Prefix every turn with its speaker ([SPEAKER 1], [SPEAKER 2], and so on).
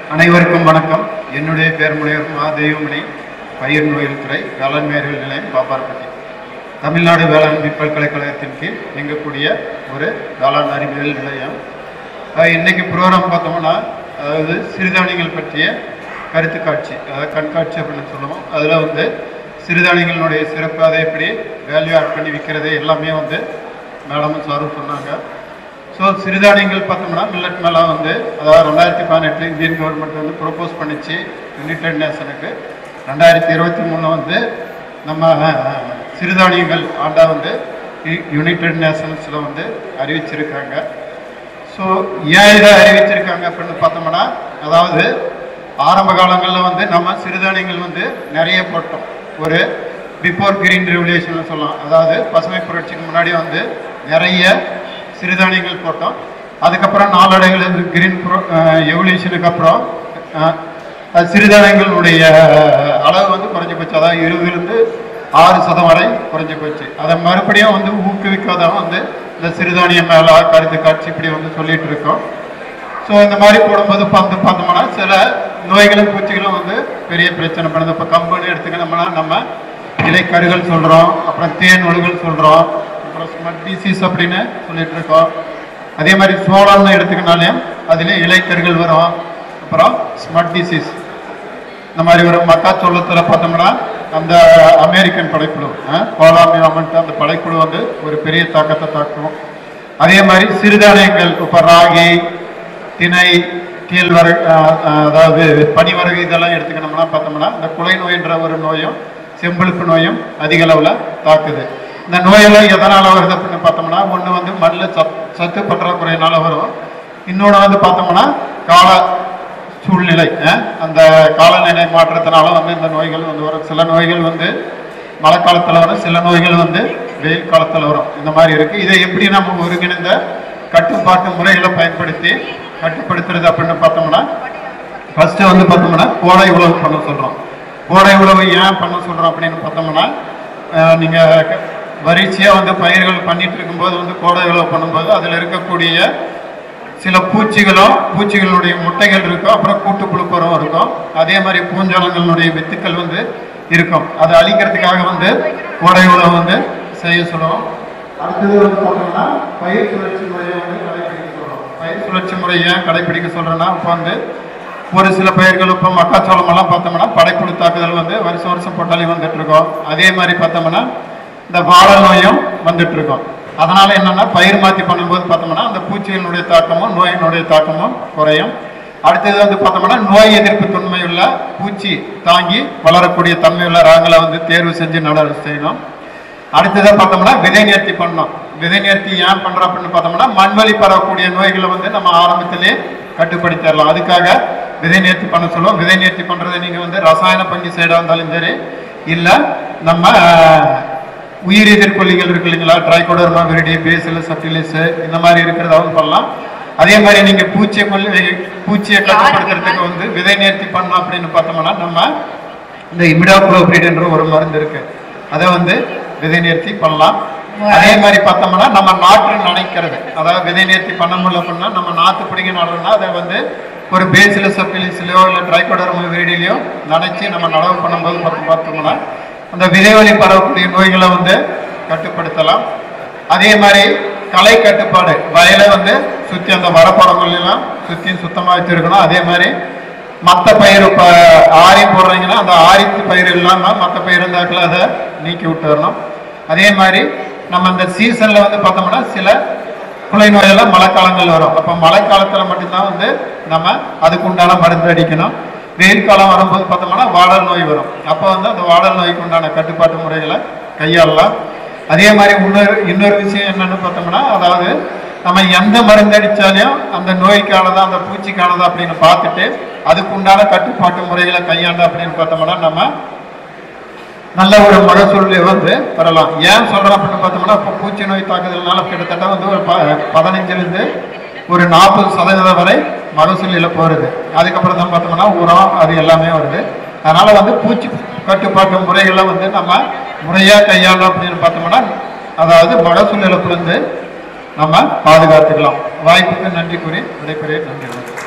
[SPEAKER 1] அனைவருக்கும் வணக்கம் என்னுடைய பேர் முனைவர் மா தெய்வமணி பயிர் நோயல் துறை வேளாண் மேறியல் நிலையம் பாப்பார்பட்டி தமிழ்நாடு வேளாண்மை பல்கலைக்கழகத்தின் கீழ் இயங்கக்கூடிய ஒரு வேளாண் அறிவியல் நிலையம் அஹ் இன்னைக்கு ப்ரோக்ராம் பார்த்தோம்னா அதாவது சிறுதானியங்கள் பற்றிய கருத்து காட்சி அதாவது கண்காட்சி அப்படின்னு சொல்லுவோம் அதில் வந்து சிறுதானியங்களுடைய சிறப்பு அதை எப்படி வேல்யூ ஆட் பண்ணி விற்கிறது எல்லாமே வந்து மேடமும் சாரும் சொன்னாங்க ஸோ சிறுதானியங்கள் பார்த்தோம்னா மில்லட் மேலே வந்து அதாவது ரெண்டாயிரத்தி பதினெட்டில் இந்தியன் கவர்மெண்ட் வந்து ப்ரொப்போஸ் பண்ணிச்சு யுனைடெட் நேஷனுக்கு ரெண்டாயிரத்தி இருபத்தி மூணு வந்து நம்ம அஹ், சிறுதானியங்கள் ஆண்டா வந்து யுனைடெட் நேஷன்ஸில் வந்து அறிவிச்சிருக்காங்க ஸோ ஏன் இதை அறிவிச்சிருக்காங்க அப்படின்னு பார்த்தோம்னா அதாவது ஆரம்ப காலங்களில் வந்து நம்ம சிறுதானியங்கள் வந்து நிறைய போட்டோம் ஒரு பிஃபோர் கிரீன் ரெவல்யூஷன் சொல்லலாம் அதாவது பசுமை புரட்சிக்கு முன்னாடி வந்து நிறைய சிறுதானியங்கள் போட்டோம் அதுக்கப்புறம் நாளடைவில் கிரீன் எவல்யூஷனுக்கு அப்புறம் அஹ், அது சிறுதானியங்களுடைய அளவு வந்து குறைஞ்சி போச்சு அதாவது இருபதுலேருந்து ஆறு சதம் வரை குறைஞ்சி போச்சு அதை மறுபடியும் வந்து ஊக்குவிக்காதான் வந்து இந்த சிறுதானிய மேலா கருத்து காட்சி இப்படி வந்து சொல்லிட்டு இருக்கோம் ஸோ இந்த மாதிரி போடும்போது பார்த்து பார்த்தோம்னா சில நோய்களும் பூச்சிகளும் வந்து பெரிய பிரச்சனை பண்ணுது இப்போ கம்பெனி எடுத்துக்கிட்டோம்னா நம்ம இலைக்கருகள் சொல்கிறோம் அப்புறம் தேன் ஒழுகல் சொல்கிறோம் அப்புறம் ஸ்மட் டிசீஸ் அப்படின்னு சொல்லிட்டு இருக்கோம் அதே மாதிரி சோளம்னு எடுத்துக்கினாலையும் அதுலேயும் இலைக்கருகள் வரும் அப்புறம் ஸ்மட் டிசீஸ் இந்த மாதிரி ஒரு மக்காச்சோளத்தில் பார்த்தோம்னா அந்த அமெரிக்கன் படைப்புழு கோலாமி அமன்ட்டு அந்த படைப்புழு வந்து ஒரு பெரிய தாக்கத்தை தாக்கும் அதே மாதிரி சிறுதானியங்கள் இப்போ ராகி திணை கேழ்வரகு அஹ், அஹ், அதாவது பனிவரகு இதெல்லாம் எடுத்துக்கினோம்னா பார்த்தோம்னா இந்த குலை நோய்ன்ற ஒரு நோயும் செம்பழுப்பு நோயும் அதிக அளவில் தாக்குது இந்த நோயெல்லாம் எதனால் வருது அப்படின்னு பார்த்தோம்னா ஒன்று வந்து மண்ணில் சத் சத்து பற்றாக்குறையினால வரும் இன்னொன்று வந்து பார்த்தோம்னா கால சூழ்நிலை அஹ், அந்த காலநிலை மாற்றத்தினால வந்து இந்த நோய்கள் வந்து வரும் சில நோய்கள் வந்து மழை காலத்தில் வரும் சில நோய்கள் வந்து வெயில் காலத்தில் வரும் இந்த மாதிரி இருக்குது இதை எப்படி நம்ம ஒருங்கிணைந்த கட்டுப்பாட்டு முறைகளை பயன்படுத்தி கட்டுப்படுத்துறது அப்படின்னு பார்த்தோம்னா ஃபஸ்ட்டு வந்து பார்த்தோம்னா கோடை உழவு பண்ண சொல்கிறோம் கோடை உழவு ஏன் பண்ண சொல்கிறோம் அப்படின்னு பார்த்தோம்னா நீங்கள் வறட்சியாக வந்து பயிர்கள் பண்ணிட்டு இருக்கும்போது வந்து கோடை உழவு பண்ணும்போது அதில் இருக்கக்கூடிய சில பூச்சிகளும் பூச்சிகளுடைய முட்டைகள் இருக்கும் அப்புறம் கூட்டுப்புழுப்பரம் இருக்கும் அதே மாதிரி பூஞ்சாலங்களுடைய வித்துக்கள் வந்து இருக்கும் அதை அழிக்கிறதுக்காக வந்து கோடை உழவு வந்து செய்ய சொல்லுவோம் அடுத்தது வந்து பார்த்தோம்னா பயிர் சுழற்சி முறையை வந்து கடைபிடிக்க சொல்றோம் பயிர் சுழற்சி முறையை ஏன் கடைபிடிக்க சொல்றேன்னா இப்போ வந்து ஒரு சில பயிர்கள் இப்போ மக்காச்சோளம் எல்லாம் பார்த்தோம்னா படைப்புழு தாக்குதல் வந்து வருஷம் வருஷம் போட்டாலே வந்துட்டு இருக்கோம் அதே மாதிரி பார்த்தோம்னா இந்த வாழை நோயும் வந்துட்டு இருக்கோம் அதனால என்னன்னா பயிர் மாற்றி பண்ணும்போது பார்த்தோம்னா அந்த பூச்சிகளினுடைய தாக்கமும் நோயினுடைய தாக்கமும் குறையும் அடுத்தது வந்து பார்த்தோம்னா நோய் எதிர்ப்பு தன்மையுள்ள பூச்சி தாங்கி வளரக்கூடிய தன்மையுள்ள ரகங்களை வந்து தேர்வு செஞ்சு நட செய்யணும் அடுத்ததாக பார்த்தோம்னா விதை நேர்த்தி பண்ணோம் விதை நேர்த்தி ஏன் பண்ணுறோம் அப்படின்னு பார்த்தோம்னா மண்வழி பரவக்கூடிய நோய்களை வந்து நம்ம ஆரம்பத்திலே கட்டுப்படுத்திடலாம் அதுக்காக விதை நேர்த்தி பண்ண சொல்லுவோம் விதை நேர்த்தி பண்ணுறது நீங்கள் வந்து ரசாயன பங்கி சைடாக இருந்தாலும் சரி இல்லை நம்ம அஹ், உயிர் எதிர்கொல்லிகள் இருக்கு இல்லைங்களா ட்ரைகோடர்மா விரிடி பேசில் சப்டிலிஸ் இந்த மாதிரி இருக்கிறதாவும் பண்ணலாம் அதே மாதிரி நீங்கள் பூச்சியை கொல்லி பூச்சியை கட்டுப்படுத்துறதுக்கு வந்து விதை நேர்த்தி பண்ணோம் அப்படின்னு பார்த்தோம்னா நம்ம இந்த இமிடாக்ளோபிரிட்ன்ற ஒரு மருந்து இருக்கு அதை வந்து விதை நேர்த்தி பண்ணலாம் அதே மாதிரி பார்த்தோம்னா நம்ம நாற்று நனைக்கிறது அதாவது விதை நேர்த்தி பண்ண முடியல அப்படின்னா நம்ம நாற்று பிடிங்க நடுறோம்னா அதை வந்து ஒரு பேசில சப்பிலிஸ்லையோ இல்லை ட்ரைகோடர்மா வீடிலையோ நனைச்சி நம்ம நடவு பண்ணும்போது பார்த்து பார்த்தோம்னா அந்த விதைவழி பரவக்கூடிய நோய்களை வந்து கட்டுப்படுத்தலாம் அதே மாதிரி களை கட்டுப்பாடு வயலை வந்து சுற்றி அந்த வரப்படங்கள்லாம் சுற்றி சுத்தமாக வச்சுருக்கணும் அதே மாதிரி மற்ற பயிர் இப்போ ஆரி போடுறீங்கன்னா அந்த ஆரித்து பயிர் இல்லாமல் மற்ற பயிர் இருந்தாக்கில் அதை நீக்கி விட்டுறணும் அதே மாதிரி நம்ம இந்த சீசனில் வந்து பார்த்தோம்னா சில குலை நோயெல்லாம் மழைக்காலங்கள் வரும் அப்போ மழைக்காலத்தில் மட்டும்தான் வந்து நம்ம அதுக்கு உண்டான மருந்து அடிக்கணும் வெயில் காலம் வரும்போது பார்த்தோம்னா வாடல் நோய் வரும் அப்போ வந்து அந்த வாடல் நோய்க்கு உண்டான கட்டுப்பாட்டு முறைகளை கையாளலாம் அதே மாதிரி இன்னொரு இன்னொரு விஷயம் என்னன்னு பார்த்தோம்னா அதாவது நம்ம எந்த மருந்து அடித்தாலும் அந்த நோய்க்கானதா அந்த பூச்சிக்கானதா அப்படின்னு பார்த்துட்டு அதுக்கு உண்டான கட்டுப்பாட்டு முறைகளை கையாண்டு அப்படின்னு பார்த்தோம்னா நம்ம நல்ல ஒரு மகசூலை வந்து பெறலாம் ஏன் சொல்கிறோம் அப்படின்னு பார்த்தோம்னா இப்போ பூச்சி நோய் தாக்குதல்னால கிட்டத்தட்ட வந்து ஒரு ப பதினஞ்சுலேருந்து ஒரு நாற்பது சதவீதம் வரை மகசூல் இழப்பு வருது அதுக்கப்புறம் தான் பார்த்தோம்னா உரம் அது எல்லாமே வருது அதனால் வந்து பூச்சி கட்டுப்பாட்டு முறைகளை வந்து நம்ம முறையாக கையாளணும் அப்படின்னு பார்த்தோம்னா அதாவது மகசூல் இழப்புலேருந்து நம்ம பாதுகாத்துக்கலாம் வாய்ப்புக்கு நன்றி கூறி விடைபெறுகிறேன் நன்றி வணக்கம்